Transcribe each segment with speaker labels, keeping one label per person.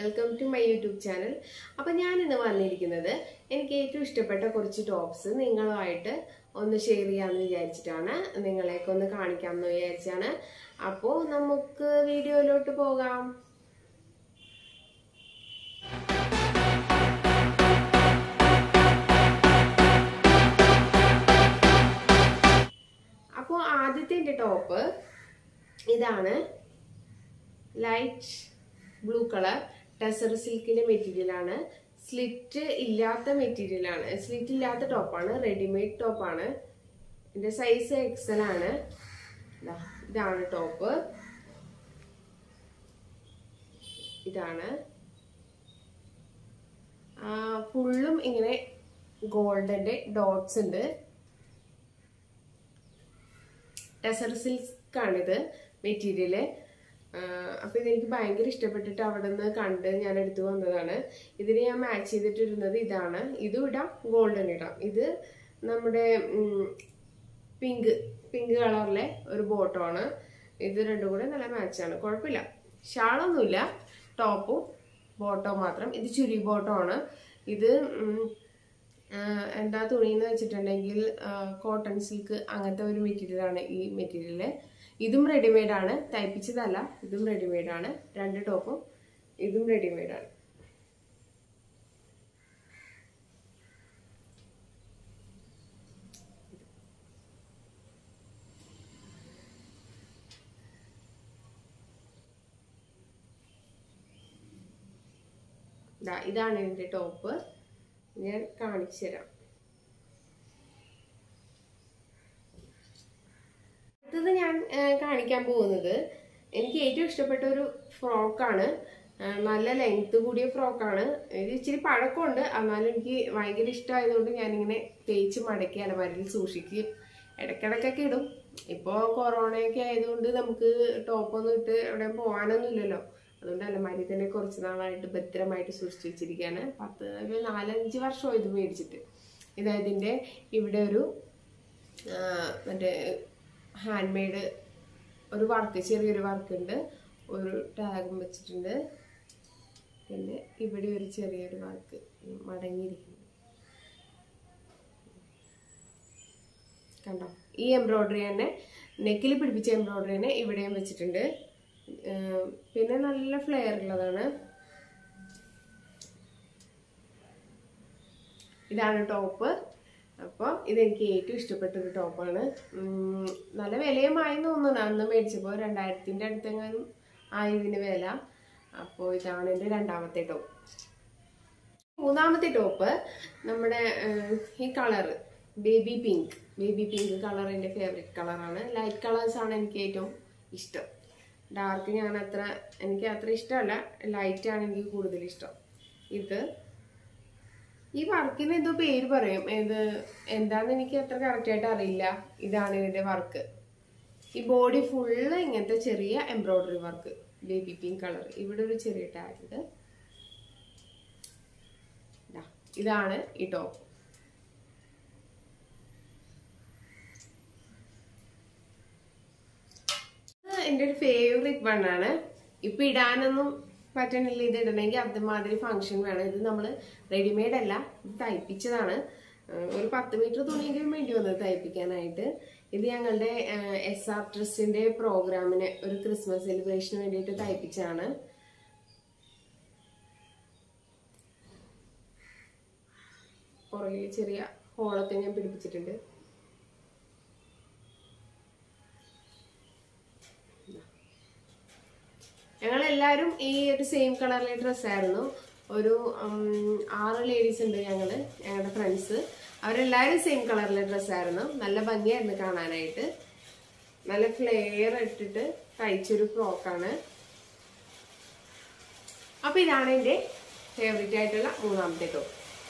Speaker 1: Welcome to my YouTube channel അപ്പം ഞാൻ ഇന്ന് വന്നിരിക്കുന്നത് എനിക്ക് ഏറ്റവും ഇഷ്ടപ്പെട്ട കുറച്ച് ടോപ്സ് നിങ്ങളുമായിട്ട് ഒന്ന് ഷെയർ ചെയ്യാമെന്ന് വിചാരിച്ചിട്ടാണ് നിങ്ങളെയൊക്കെ ഒന്ന് കാണിക്കാമെന്ന് വിചാരിച്ചാണ് അപ്പോൾ നമുക്ക് വീഡിയോയിലോട്ട് പോകാം അപ്പോൾ ആദ്യത്തെ എൻ്റെ ടോപ്പ് ഇതാണ് ലൈറ്റ് ബ്ലൂ കളർ ടെസർ സിൽക്കിന്റെ മെറ്റീരിയൽ ആണ് സ്ലിറ്റ് ഇല്ലാത്ത മെറ്റീരിയൽ ആണ് സ്ലിറ്റ് ഇല്ലാത്ത ടോപ്പാണ് റെഡിമെയ്ഡ് ടോപ്പാണ് ഇതിന്റെ സൈസ് എക്സൽ ആണ് ദാ, ഇതാണ് ടോപ്പ് ഇതാണ് ഫുള്ളും ഇങ്ങനെ ഗോൾഡന്റെ ഡോട്ട്സ് ഉണ്ട് ടെസർ സിൽക്കാണിത് മെറ്റീരിയല് അപ്പോൾ ഇതെനിക്ക് ഭയങ്കര ഇഷ്ടപ്പെട്ടിട്ട് അവിടെ നിന്ന് കണ്ട് ഞാൻ എടുത്തു വന്നതാണ് ഇതിന് ഞാൻ മാച്ച് ചെയ്തിട്ടിരുന്നത് ഇതാണ് ഇതും ഇടാം ഗോൾഡൻ ഇടാം ഇത് നമ്മുടെ പിങ്ക് പിങ്ക് കളറിലെ ഒരു ബോട്ടമാണ് ഇത് രണ്ടും കൂടെ നല്ല മാച്ചാണ് കുഴപ്പമില്ല ഷാളൊന്നുമില്ല ടോപ്പും ബോട്ടോ മാത്രം ഇത് ചുരി ബോട്ടോ ആണ് ഇത് ഉം, ആ, എന്താ തുണി എന്ന് വെച്ചിട്ടുണ്ടെങ്കിൽ കോട്ടൺ സിൽക്ക് അങ്ങനത്തെ ഒരു മെറ്റീരിയൽ ആണ് ഈ മെറ്റീരിയൽ ഇതും റെഡിമെയ്ഡ് ആണ് തയ്പ്പിച്ചതല്ല ഇതും റെഡിമെയ്ഡ് ആണ് രണ്ട് ടോപ്പും ഇതും റെഡിമെയ്ഡ് ആണ് ദാ, ഇതാണ് ഇതിന്റെ ടോപ്പ് ഞാൻ കാണിച്ചു തരാം അടുത്തത് ഞാൻ ആ, കാണിക്കാൻ പോകുന്നത് എനിക്ക് ഏറ്റവും ഇഷ്ടപ്പെട്ട ഒരു ഫ്രോക്കാണ് ആ, നല്ല ലെങ്ത് കൂടിയ ഫ്രോക്കാണ് ഇത് ഇച്ചിരി പഴക്കമുണ്ട് എന്നാലും എനിക്ക് ഭയങ്കര ഇഷ്ടമായതുകൊണ്ട് ഞാനിങ്ങനെ തേച്ച് മടക്കി അലമാരിൽ സൂക്ഷിക്കും ഇടയ്ക്കിടയ്ക്കൊക്കെ ഇടും ഇപ്പോൾ കൊറോണയൊക്കെ ആയതുകൊണ്ട് നമുക്ക് ടോപ്പൊന്നും ഇട്ട് എവിടെയും പോകാനൊന്നും ഇല്ലല്ലോ അതുകൊണ്ട് അലമാരി തന്നെ കുറച്ച് നാളായിട്ട് ഭദ്രമായിട്ട് സൂക്ഷിച്ച് വെച്ചിരിക്കുകയാണ് പത്ത് ഒരു നാലഞ്ച് വർഷം ഇത് മേടിച്ചിട്ട് ഇത് ഇതിൻ്റെ ഇവിടെ ഒരു ആ, മറ്റേ ഹാൻഡ് മെയ്ഡ് ഒരു വർക്ക് ചെറിയൊരു വർക്ക് ഉണ്ട് ഒരു ടാഗും വെച്ചിട്ടുണ്ട് പിന്നെ ഇവിടെ ഒരു ചെറിയൊരു വർക്ക് മടങ്ങിയിരിക്കുന്നു കണ്ടോ ഈ എംബ്രോയ്ഡറി തന്നെ നെക്കിൽ പിടിപ്പിച്ച എംബ്രോയ്ഡറി തന്നെ ഇവിടെയും വെച്ചിട്ടുണ്ട് ഏർ പിന്നെ നല്ല ഫ്ലെയർ ഉള്ളതാണ് ഇതാണ് ടോപ്പ് അപ്പോൾ ഇതെനിക്ക് ഏറ്റവും ഇഷ്ടപ്പെട്ട ഒരു ടോപ്പാണ് ഉം, നല്ല വിലയുമായി തോന്നുന്നു അന്ന് മേടിച്ചപ്പോൾ രണ്ടായിരത്തിൻ്റെ അടുത്തെങ്ങാനും ആയി ഇതിന് വില അപ്പോൾ ഇതാണ് എൻ്റെ രണ്ടാമത്തെ ടോപ്പ് മൂന്നാമത്തെ ടോപ്പ് നമ്മുടെ ഏർ, ഈ colour baby pink baby pink colour എൻ്റെ ഫേവറേറ്റ് കളറാണ് ലൈറ്റ് കളേഴ്സ് ആണ് എനിക്ക് ഏറ്റവും ഇഷ്ടം ഡാർക്ക് ഞാൻ അത്ര എനിക്ക് അത്ര ഇഷ്ടമല്ല ലൈറ്റ് ആണ് എനിക്ക് കൂടുതൽ ഇഷ്ടം ഇത് ഈ വർക്കിന് എന്തോ പേര് പറയും ഇത് എന്താന്ന് എനിക്ക് അത്ര കറക്റ്റ് ആയിട്ട് അറിയില്ല ഇതാണ് ഇതിന്റെ വർക്ക് ഈ ബോഡി ഫുള്ള് ഇങ്ങനത്തെ ചെറിയ embroidery work baby pink colour ഇവിടെ ഒരു ചെറിയ ടാഗ് ഉണ്ട് ദാ, ഇതാണ് ഈ ടോപ്പ് ഇത് എൻ്റെ ഒരു ഫേവറേറ്റ് വണ്ണാണ് ഇപ്പൊ ഇടാനൊന്നും പറ്റണില്ല ഇത് ഇടണമെങ്കിൽ അതുമാതിരി ഫംഗ്ഷൻ വേണം ഇത് നമ്മൾ റെഡിമെയ്ഡ് അല്ല ഇത് തയ്പ്പിച്ചതാണ് ഏഹ് ഒരു പത്ത് മീറ്റർ തുണിയെങ്കിലും വേണ്ടി വന്നത് തയ്പ്പിക്കാനായിട്ട് ഇത് ഞങ്ങളുടെ എസ് ആർ ട്രസ്റ്റിന്റെ പ്രോഗ്രാമിന് ഒരു ക്രിസ്മസ് സെലിബ്രേഷന് വേണ്ടിയിട്ട് തയ്പ്പിച്ചതാണ് പുറകിൽ ചെറിയ ഹോളൊക്കെ ഞാൻ പിടിപ്പിച്ചിട്ടുണ്ട് ഞങ്ങൾ എല്ലാവരും ഈ ഒരു സെയിം കളറിലെ ഡ്രസ്സായിരുന്നു ഒരു ഉം, ആറ് ലേഡീസ് ഉണ്ട് ഞങ്ങള് ഞങ്ങളുടെ ഫ്രണ്ട്സ് അവരെല്ലാവരും സെയിം കളറിലെ ഡ്രസ്സായിരുന്നു നല്ല ഭംഗിയായിരുന്നു കാണാനായിട്ട് നല്ല ഫ്ലെയർ ഇട്ടിട്ട് തയ്ച്ചൊരു ഫ്രോക്കാണ് അപ്പൊ ഇതാണ് എൻ്റെ ഫേവറേറ്റ് ആയിട്ടുള്ള മൂന്നാമത്തെ ടോപ്പ്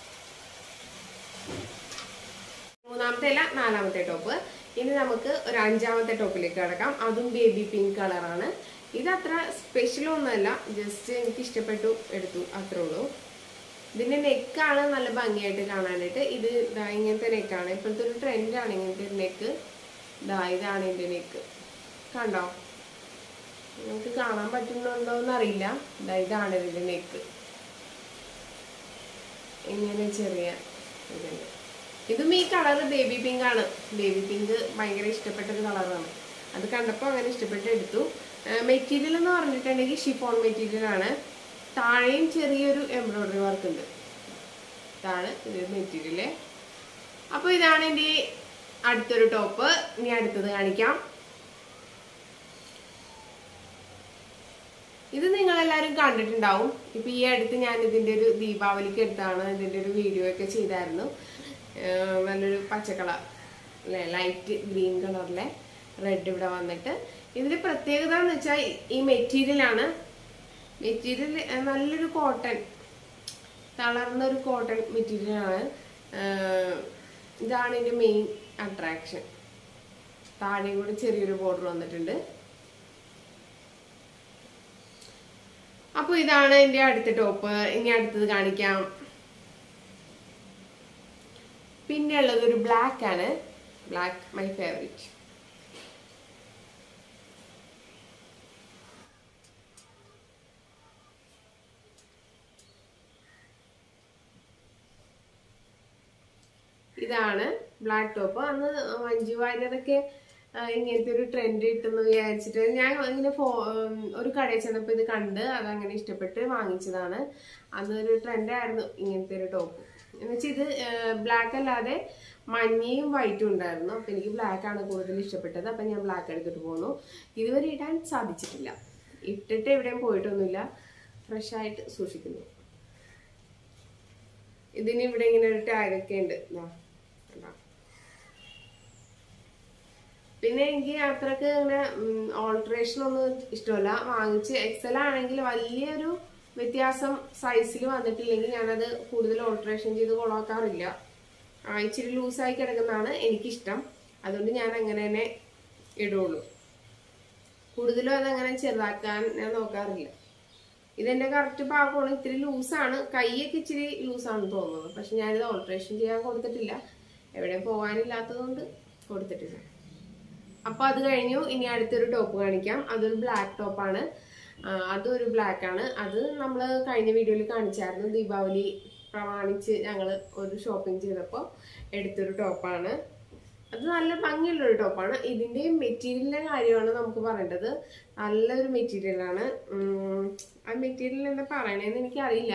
Speaker 1: മൂന്നാമത്തെ അല്ല നാലാമത്തെ ടോപ്പ് ഇനി നമുക്ക് ഒരു അഞ്ചാമത്തെ ടോപ്പിലേക്ക് കിടക്കാം അതും ബേബി പിങ്ക് കളറാണ് ഇത് അത്ര സ്പെഷ്യൽ ഒന്നുമല്ല ജസ്റ്റ് എനിക്ക് ഇഷ്ടപ്പെട്ടു എടുത്തു അത്രേ ഉള്ളൂ ഇതിന്റെ നെക്കാണ് നല്ല ഭംഗിയായിട്ട് കാണാനായിട്ട് ഇത് ദാ ഇങ്ങനത്തെ നെക്കാണ് ഇപ്പോഴത്തെ ഒരു ട്രെൻഡാണ് ഇങ്ങനത്തെ ഒരു നെക്ക് ദാ ഇതാണ് ഇതിന്റെ നെക്ക് കണ്ടോ നിങ്ങൾക്ക് കാണാൻ പറ്റുന്നുണ്ടോ എന്നറിയില്ല ഇതാ ഇതാണ് ഇതിൻ്റെ നെക്ക് ഇങ്ങനെ ചെറിയ ഇതുണ്ട് ഇതും ഈ കളർ ബേബി പിങ്ക് ആണ് ബേബി പിങ്ക് ഭയങ്കര ഇഷ്ടപ്പെട്ട ഒരു കളറാണ് അത് കണ്ടപ്പോൾ അങ്ങനെ ഇഷ്ടപ്പെട്ട് എടുത്തു മെറ്റീരിയൽ എന്ന് പറഞ്ഞിട്ടുണ്ടെങ്കിൽ ഷിഫോൺ മെറ്റീരിയൽ ആണ് താഴെയും ചെറിയൊരു എംബ്രോയിഡറി വർക്ക് ഉണ്ട് ഇതാണ് ഇത് മെറ്റീരിയൽ അപ്പോൾ ഇതാണ് എൻ്റെ അടുത്തൊരു ടോപ്പ് ഇനി അടുത്തത് കാണിക്കാം ഇത് നിങ്ങളെല്ലാവരും കണ്ടിട്ടുണ്ടാവും ഇപ്പൊ ഈ അടുത്ത് ഞാൻ ഇതിന്റെ ഒരു ദീപാവലിക്ക് എടുത്താണ് ഇതിന്റെ ഒരു വീഡിയോ ഒക്കെ ചെയ്തായിരുന്നു ഏർ നല്ലൊരു പച്ചക്കളർ അല്ലെ ലൈറ്റ് ഗ്രീൻ കളറിലെ റെഡ് ഇവിടെ വന്നിട്ട് ഇതിന്റെ പ്രത്യേകത എന്ന് വെച്ചാൽ ഈ മെറ്റീരിയൽ ആണ് മെറ്റീരിയൽ നല്ലൊരു കോട്ടൺ തളർന്ന ഒരു കോട്ടൺ മെറ്റീരിയൽ ആണ് ഏർ ഇതാണ് ഇതിന്റെ മെയിൻ അട്രാക്ഷൻ താഴെയും കൂടി ചെറിയൊരു ബോർഡർ വന്നിട്ടുണ്ട് അപ്പൊ ഇതാണ് എന്റെ അടുത്ത ടോപ്പ് ഇനി അടുത്തത് കാണിക്കാം പിന്നെ ഉള്ളത് ഒരു ബ്ലാക്ക് ആണ് ബ്ലാക്ക് മൈ ഫേവറേറ്റ് ഇതാണ് ബ്ലാക്ക് ടോപ്പ് അന്ന് മഞ്ജു വാര്യരൊക്കെ ആ, ഇങ്ങനത്തെ ഒരു ട്രെൻഡ് കിട്ടുന്നു വിചാരിച്ചിട്ട് ഞാൻ ഇങ്ങനെ ഫോ ഉം, ഒരു കടയിൽ ചെന്നപ്പോൾ ഇത് കണ്ട് അതങ്ങനെ ഇഷ്ടപ്പെട്ട് വാങ്ങിച്ചതാണ് അതൊരു ട്രെൻഡായിരുന്നു ഇങ്ങനത്തെ ഒരു ടോപ്പ് എന്നുവെച്ചാൽ ഇത് ബ്ലാക്ക് അല്ലാതെ മഞ്ഞയും വൈറ്റും ഉണ്ടായിരുന്നു അപ്പം എനിക്ക് ബ്ലാക്ക് ആണ് കൂടുതൽ ഇഷ്ടപ്പെട്ടത് അപ്പം ഞാൻ ബ്ലാക്ക് എടുത്തിട്ട് പോന്നു ഇതുവരെ ഇടാൻ സാധിച്ചിട്ടില്ല ഇട്ടിട്ട് എവിടെയും പോയിട്ടൊന്നുമില്ല ഫ്രഷ് ആയിട്ട് സൂക്ഷിക്കുന്നു ഇതിന് ഇവിടെ ഇങ്ങനെ ഒരു ടാഗൊക്കെ ഉണ്ട് ദാ, കണ്ടോ? പിന്നെ എനിക്ക് അത്രക്ക് ഇങ്ങനെ ഓൾട്രേഷൻ ഒന്നും ഇഷ്ടമല്ല വാങ്ങിച്ച് എക്സൽ ആണെങ്കിൽ വലിയൊരു വ്യത്യാസം സൈസിൽ വന്നിട്ടില്ലെങ്കിൽ ഞാനത് കൂടുതൽ ഓൾട്രേഷൻ ചെയ്ത് കൊളാക്കാറില്ല ആ, ഇച്ചിരി ലൂസായി കിടക്കുന്നതാണ് എനിക്കിഷ്ടം അതുകൊണ്ട് ഞാൻ അങ്ങനെ തന്നെ ഇടുള്ളൂ കൂടുതലും അതങ്ങനെ ചെറുതാക്കാൻ ഞാൻ നോക്കാറില്ല ഇതെന്റെ കറക്റ്റ് പാകമാണ് ഇത്തിരി ലൂസാണ് കൈയൊക്കെ ഇച്ചിരി ലൂസാണെന്ന് തോന്നുന്നത് പക്ഷെ ഞാനിത് ഓൾട്രേഷൻ ചെയ്യാൻ കൊടുത്തിട്ടില്ല എവിടെ പോകാനില്ലാത്തതുകൊണ്ട് കൊടുത്തിട്ടില്ല അപ്പൊ അത് കഴിഞ്ഞു ഇനി അടുത്തൊരു ടോപ്പ് കാണിക്കാം അതൊരു ബ്ലാക്ക് ടോപ്പാണ് അതൊരു ബ്ലാക്ക് ആണ് അത് നമ്മൾ കഴിഞ്ഞ വീഡിയോയിൽ കാണിച്ചായിരുന്നു ദീപാവലി പ്രമാണിച്ച് ഞങ്ങൾ ഒരു ഷോപ്പിംഗ് ചെയ്തപ്പോൾ എടുത്തൊരു ടോപ്പാണ് അത് നല്ല ഭംഗിയുള്ളൊരു ടോപ്പാണ് ഇതിന്റെ മെറ്റീരിയലിന്റെ കാര്യമാണ് നമുക്ക് പറയേണ്ടത് നല്ലൊരു മെറ്റീരിയലാണ് ആ മെറ്റീരിയൽ എന്താ പറയണേന്ന് എനിക്കറിയില്ല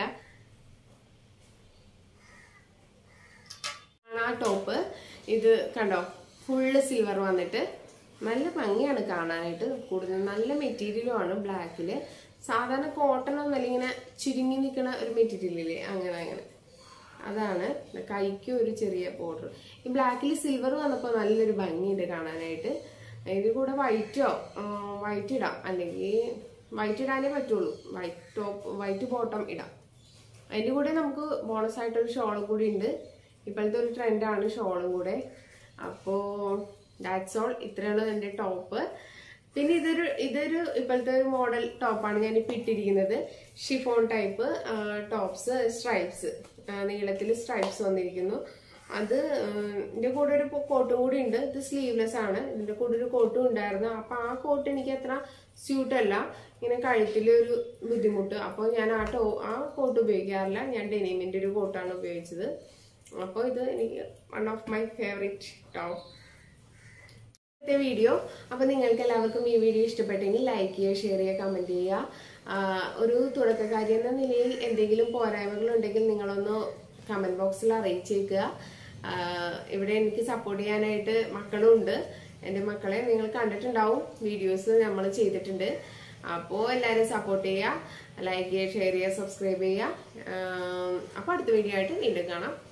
Speaker 1: ആ ടോപ്പ് ഇത് കണ്ടോ ഫുള്ള് സിൽവർ വന്നിട്ട് നല്ല ഭംഗിയാണ് കാണാനായിട്ട് കൂടുതൽ നല്ല മെറ്റീരിയലും ആണ് ബ്ലാക്കില് സാധാരണ കോട്ടൺ ഒന്നല്ല ഇങ്ങനെ ചുരുങ്ങി നിൽക്കുന്ന ഒരു മെറ്റീരിയൽ ഇല്ലേ അങ്ങനെ അങ്ങനെ അതാണ് കൈക്ക് ഒരു ചെറിയ ബോർഡർ ഈ ബ്ലാക്കിൽ സിൽവർ വന്നപ്പോൾ നല്ലൊരു ഭംഗിയുണ്ട് കാണാനായിട്ട് ഇതിൽ കൂടെ വൈറ്റോ വൈറ്റ് ഇടാം അല്ലെങ്കിൽ വൈറ്റ് ഇടാനേ പറ്റുള്ളൂ വൈറ്റ് ടോപ്പ് വൈറ്റ് ബോട്ടം ഇടാം അതിൻ്റെ കൂടെ നമുക്ക് ബോണസ് ആയിട്ടൊരു ഷോളും കൂടി ഉണ്ട് ഇപ്പോഴത്തെ ഒരു ട്രെൻഡാണ് ഷോളും കൂടെ അപ്പോൾ ദാറ്റ്സ് ഓൾ ഇത്രയുള്ളത് എൻ്റെ ടോപ്പ് പിന്നെ ഇതൊരു ഇതൊരു ഇപ്പോഴത്തെ ഒരു മോഡൽ ടോപ്പാണ് ഞാൻ ഇപ്പം ഇട്ടിരിക്കുന്നത് ഷിഫോൺ ടൈപ്പ് ടോപ്സ് സ്ട്രൈപ്സ് നീളത്തിൽ സ്ട്രൈപ്സ് വന്നിരിക്കുന്നു അത് ഇതിന്റെ കൂടെ ഒരു കോട്ടും കൂടി ഉണ്ട് ഇത് സ്ലീവ്ലെസ് ആണ് ഇതിന്റെ കൂടെ ഒരു കോട്ടും ഉണ്ടായിരുന്നു അപ്പൊ ആ കോട്ട് എനിക്ക് അത്ര സ്യൂട്ട് അല്ല ഇങ്ങനെ കഴുത്തിൽ ഒരു ബുദ്ധിമുട്ട് അപ്പോൾ ഞാൻ ആ ടോ ആ കോട്ട് ഉപയോഗിക്കാറില്ല ഞാൻ ഡെനിമിന്റെ ഒരു കോട്ടാണ് ഉപയോഗിച്ചത് അപ്പോൾ ഇത് എനിക്ക് one of my favourite top ഇന്നത്തെ വീഡിയോ അപ്പോൾ നിങ്ങൾക്ക് എല്ലാവർക്കും ഈ വീഡിയോ ഇഷ്ടപ്പെട്ടെങ്കിൽ ലൈക്ക് ചെയ്യുക ഷെയർ ചെയ്യുക കമൻറ്റ് ചെയ്യുക ആഹ് ഒരു തുടക്കക്കാരി എന്ന നിലയിൽ എന്തെങ്കിലും പോരായ്മകളുണ്ടെങ്കിൽ നിങ്ങളൊന്ന് കമൻറ്റ് ബോക്സിൽ അറിയിച്ചേക്കുക ആഹ് ഇവിടെ എനിക്ക് സപ്പോർട്ട് ചെയ്യാനായിട്ട് മക്കളും ഉണ്ട് എൻ്റെ മക്കളെ നിങ്ങൾ കണ്ടിട്ടുണ്ടാവും വീഡിയോസ് നമ്മൾ ചെയ്തിട്ടുണ്ട് അപ്പോൾ എല്ലാവരും സപ്പോർട്ട് ചെയ്യുക ലൈക്ക് ചെയ്യുക ഷെയർ ചെയ്യുക സബ്സ്ക്രൈബ് ചെയ്യുക ആഹ് അപ്പോൾ അടുത്ത വീഡിയോ ആയിട്ട് വീണ്ടും കാണാം